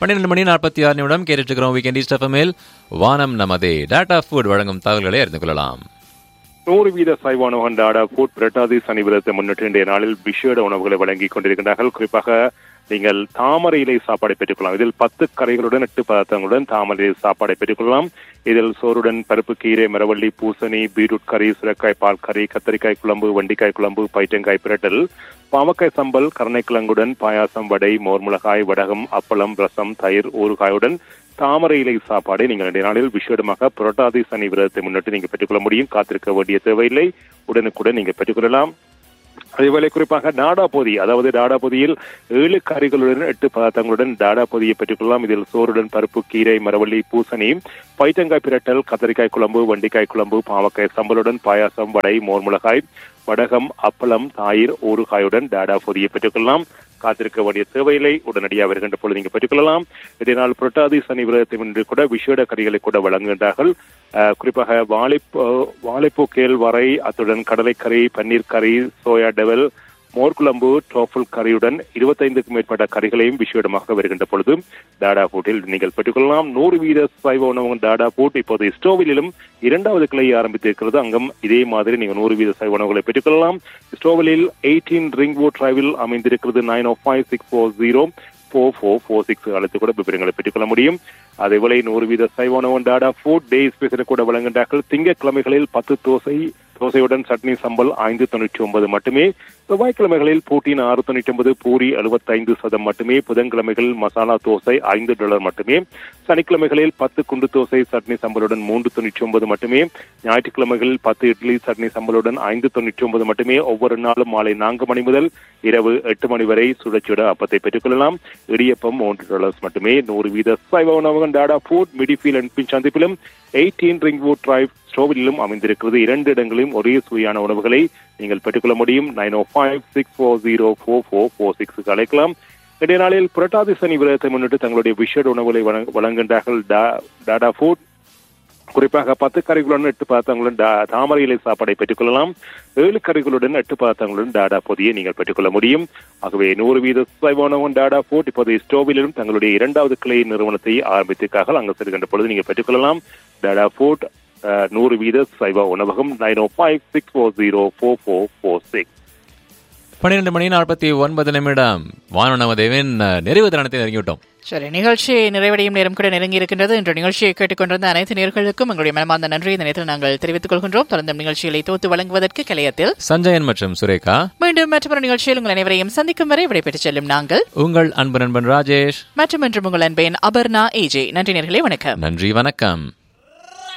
பன்னிரெண்டு மணி நாற்பத்தி ஆறு நிமிடம் கேட்டுட்டு இருக்கிறோம் வீக்கெண்ட் ஈஸ்ட் எஃப்எம்மில் வானம் நமதே டாடா ஃபுட் வழங்கும் தகவல்களை அறிந்து கொள்ளலாம் நூறு வீத சைவான டாடா ஃபுட் புரட்டாதி சனி விரதத்தை முன்னிட்டு இன்றைய நாளில் விஷேட உணவுகளை வழங்கிக் கொண்டிருக்கின்றார்கள் குறிப்பாக நீங்கள் தாமரை இலை சாப்பாடை பெற்றுக்கொள்ளலாம் இதில் பத்து கரைகளுடன் எட்டு பதார்த்தங்களுடன் தாமரை இலை சாப்பாடை பெற்றுக்கொள்ளலாம் இதில் சோறுடன் பருப்பு கீரை மரவள்ளி பூசணி பீட்ரூட் கறி சுரக்காய் பால் கறி கத்தரிக்காய் குழம்பு வண்டிக்காய் குழம்பு பைட்டங்காய் பிரட்டல் பாவக்காய் சம்பல் கருணைக்கிழங்குடன் பாயாசம் வடை மோர்மிளகாய் வடகம் அப்பளம் ரசம் தயிர் ஊறுகாயுடன் தாமரை இலை சாப்பாடை நீங்கள் இன்றைய நாளில் விசேடமாக புரட்டாதி சனி விரதத்தை முன்னிட்டு நீங்கள் பெற்றுக்கொள்ள முடியும் காத்திருக்க வேண்டிய தேவையில்லை உடனுக்குடன் நீங்கள் பெற்றுக்கொள்ளலாம் அதேவேளை குறிப்பாக டாடா பொதி அதாவது டாடா பொதியில் ஏழு கறிகளுடன் எட்டு பதார்த்தங்களுடன் டாடா பொதியை பெற்றுக்கொள்ளலாம் இதில் சோறுடன் பருப்பு கீரை மரவள்ளி பூசணி பைத்தங்காய் பிரட்டல் கத்தரிக்காய் குழம்பு வண்டிக்காய் குழம்பு பாவக்காய் சம்பலுடன் பாயாசம் வடை மோர்மிளகாய் வடகம் அப்பளம் தாயிர் ஊறுகாயுடன் டாடா பொதியை பெற்றுக்கொள்ளலாம் காத்திருக்க வேண்டிய தேவையில்லை உடனடியாக வருகின்ற பொழுது நீங்கள் பெற்றுக்கொள்ளலாம் இதனால் புரட்டாதி சனி விரதத்தை முன்னிட்டு கூட விஷேட கறிகளை கூட வழங்குகின்றார்கள் குறிப்பாக வாழைப்பூ வாழைப்பூ கேள் வரை அத்துடன் கடலைக்கறி பன்னீர் கறி சோயா டெவல் மோர்குழம்பு டோஃபல் கறியுடன் இருபத்தைந்துக்கும் மேற்பட்ட கறிகளையும் விஷேடமாக வருகின்ற பொழுது டாடா ஃபுட்டில் நீங்கள் பெற்றுக்கொள்ளலாம் நூறு வீத சைவ உணவு டாடா ஃபுட் இப்போது ஸ்டோவிலும் இரண்டாவது கிளை ஆரம்பித்திருக்கிறது அங்கும் இதே மாதிரி நீங்கள் நூறு வீத சைவ உணவுகளை பெற்றுக்கொள்ளலாம் ஸ்டோவிலில் எயிட்டீன் ரிங்வுட் டிரைவில் அமைந்திருக்கிறது nine O five six four zero four four four six அழைத்து கூட விவரங்களை பெற்றுக்கொள்ள முடியும் அதேவேளை நூறு வீத சைவ உணவு டாடா ஃபுட் டே ஸ்பெஷல் கூட வழங்குகின்றார்கள் திங்கட்கிழமைகளில் பத்து தோசை தோசையுடன் சட்னி சம்பல் ஐந்து தொண்ணூற்றி ஒன்பது மட்டுமே செவ்வாய்க்கிழமைகளில் பூட்டின் ஆறு தொண்ணூற்றி ஒன்பது பூரி எழுபத்தைந்து சதம் மட்டுமே புதன்கிழமைகளில் மசாலா தோசை ஐந்து டாலர் மட்டுமே சனிக்கிழமைகளில் பத்து குண்டு தோசை சட்னி சம்பளுடன் மூன்று தொண்ணூற்றி ஒன்பது மட்டுமே ஞாயிற்றுக்கிழமைகளில் பத்து இட்லி சட்னி சம்பளுடன் ஐந்து தொண்ணூற்றி ஒன்பது மட்டுமே ஒவ்வொரு நாளும் மாலை நான்கு மணி முதல் இரவு எட்டு மணி வரை சுடச்சுட அப்பத்தை பெற்றுக்கொள்ளலாம் இடியப்பம் மூன்று டாலர்ஸ் மட்டுமே நூறு வீத சைவ உணவகம் டாடா ஃபுட் மிடிஃபீல் அண்ட் பின் சந்திப்பிலும் எயிட்டீன் ரிங்வுட் டிரைவ் ஸ்டோவிலும் அமைந்திருக்கிறது இரண்டு இடங்களிலும் ஒரே சுவையான உணவுகளை நீங்கள் பெற்றுக்கொள்ள முடியும் nine O five six four zero four four four சிக்ஸுக்கு அழைக்கலாம் இன்றைய நாளில் புரட்டாதி சனி விரதத்தை முன்னிட்டு தங்களுடைய விஷேட உணவுகளை வழங்குகின்றார்கள் டாடா ஃபுட் குறிப்பாக பத்து கறிகளுடன் எட்டு பதார்த்தங்களுடன் தாமரை இலை சாப்பாடை பெற்றுக்கொள்ளலாம் ஏழு கறிகளுடன் எட்டு பதார்த்தங்களுடன் டாடா பொதியை நீங்கள் பெற்றுக்கொள்ள முடியும் ஆகவே நூறு வீத சைவானவன் டாடா ஃபுட் இப்போது ஸ்டோவிலும் தங்களுடைய இரண்டாவது கிளை நிறுவனத்தை ஆரம்பித்திருக்கார்கள் அங்கு செல்கின்ற பொழுது நீங்கள் பெற்றுக்கொள்ளலாம் டாடா ஃபுட் நூறு வீத சைவ உணவகம் nine O five six four zero four four four six பன்னிரெண்டு மணி நாற்பத்தி ஒன்பது நிமிடம் வானவதேவின் நிறைவு தருணத்தை நெருங்கிவிட்டோம் சரி நிகழ்ச்சி நிறைவடையும் நேரம் கூட நெருங்கி இருக்கின்றது இன்று நிகழ்ச்சியை கேட்டுக்கொண்டிருந்த அனைத்து நேர்களுக்கும் எங்களுடைய மனமார்ந்த நன்றி இந்த நேரத்தில் நாங்கள் தெரிவித்துக் கொள்கின்றோம் தொடர்ந்து நிகழ்ச்சிகளை தோத்து வழங்குவதற்கு கலையத்தில் சஞ்சயன் மற்றும் சுரேகா மீண்டும் மற்றொரு நிகழ்ச்சியில் உங்கள் அனைவரையும் சந்திக்கும் வரை விடைபெற்றுச் செல்லும் நாங்கள் உங்கள் அன்பு நண்பன் ராஜேஷ் மற்றும் இன்று உங்கள் அன்பேன் அபர்ணா ஏஜே நன்றி நேர்களே வணக்கம் நன்றி வணக்கம்